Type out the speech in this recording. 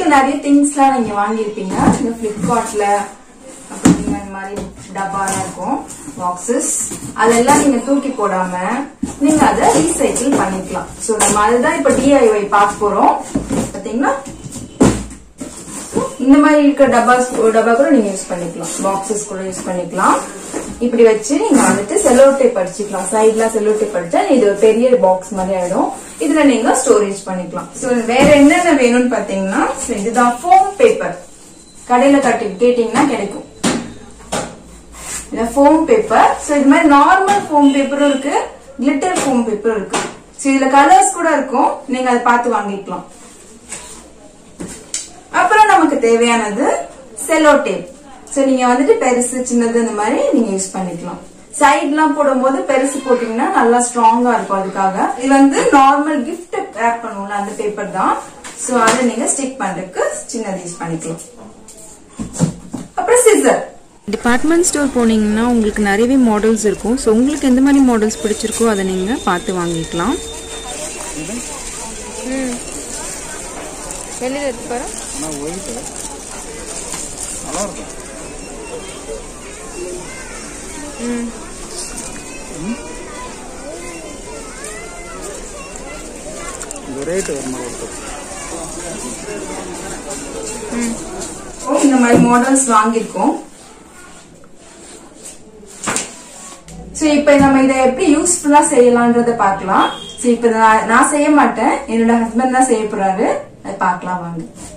நிறைய திங்ஸ்லாம் நீங்க வாங்கியிருப்பீங்க இந்த பிளிப்கார்ட்ல அப்புறம் நீங்க இந்த மாதிரி டப்பாலாம் இருக்கும் பாக்ஸஸ் அதெல்லாம் நீங்க தூக்கி போடாம நீங்க அதை ரீசைக்கிள் பண்ணிக்கலாம் சோ நம்ம அதுதான் இப்ப டிஐஒய் பார்க்க போறோம் பாத்தீங்கன்னா இந்த மாதிரி இருக்க டப்பாஸ் டப்பா கூட நீங்க யூஸ் பண்ணிக்கலாம் பாக்ஸஸ் கூட யூஸ் பண்ணிக்கலாம் இப்படி வச்சு நீங்க வந்துட்டு செல்லோ டேப் அடிச்சுக்கலாம் சைட்ல செல்லோ டேப் அடிச்சா இது ஒரு பெரிய பாக்ஸ் மாதிரி ஆயிடும் இதுல நீங்க ஸ்டோரேஜ் பண்ணிக்கலாம் சோ வேற என்னென்ன வேணும்னு பாத்தீங்கன்னா so இதுதான் ஃபோம் பேப்பர் கடையில கட்டி கேட்டீங்கன்னா கிடைக்கும் இது ஃபோம் பேப்பர் சோ இது மாதிரி நார்மல் ஃபோம் பேப்பரும் இருக்கு கிளிட்டர் ஃபோம் பேப்பரும் இருக்கு சோ இதுல கலர்ஸ் கூட இருக்கும் நீங்க அதை பார்த்து வாங்கிக்கலாம் அப்புறம் நமக்கு தேவையானது செல்லோ டேப் சோ நீங்க வந்துட்டு பெருசு சின்னது இந்த மாதிரி நீங்க யூஸ் பண்ணிக்கலாம் சைட்லாம் போடும்போது பெருசு போட்டீங்கன்னா நல்லா ஸ்ட்ராங்கா இருக்கும் அதுக்காக இது வந்து நார்மல் gift ரேப் பண்ணுவோம்ல அந்த பேப்பர் தான் சோ அதை நீங்க ஸ்டிக் பண்றதுக்கு சின்னது யூஸ் பண்ணிக்கலாம் அப்புறம் சிசர் டிபார்ட்மெண்ட் ஸ்டோர் போனீங்கன்னா உங்களுக்கு நிறையவே மாடல்ஸ் இருக்கும் ஸோ உங்களுக்கு எந்த மாதிரி மாடல்ஸ் பிடிச்சிருக்கோ அதை நீங்கள் பார்த்து வாங்கிக்கலாம் வெளியில எடுத்து பாரு ஆனால் ஒயிட்டு நல்லா இருக்கும் இந்த ரேட்டு ஒரு மாதிரி இருக்கும் இந்த மாதிரி மாடல்ஸ் வாங்கியிருக்கோம் சோ இப்ப நம்ம இதை எப்படி யூஸ்ஃபுல்லா செய்யலாம்ன்றத பார்க்கலாம் சோ இப்ப நான் நான் செய்ய மாட்டேன் என்னோட ஹஸ்பண்ட் தான் செய்ய போறாரு அதை பார்க்கலாம் வாங்க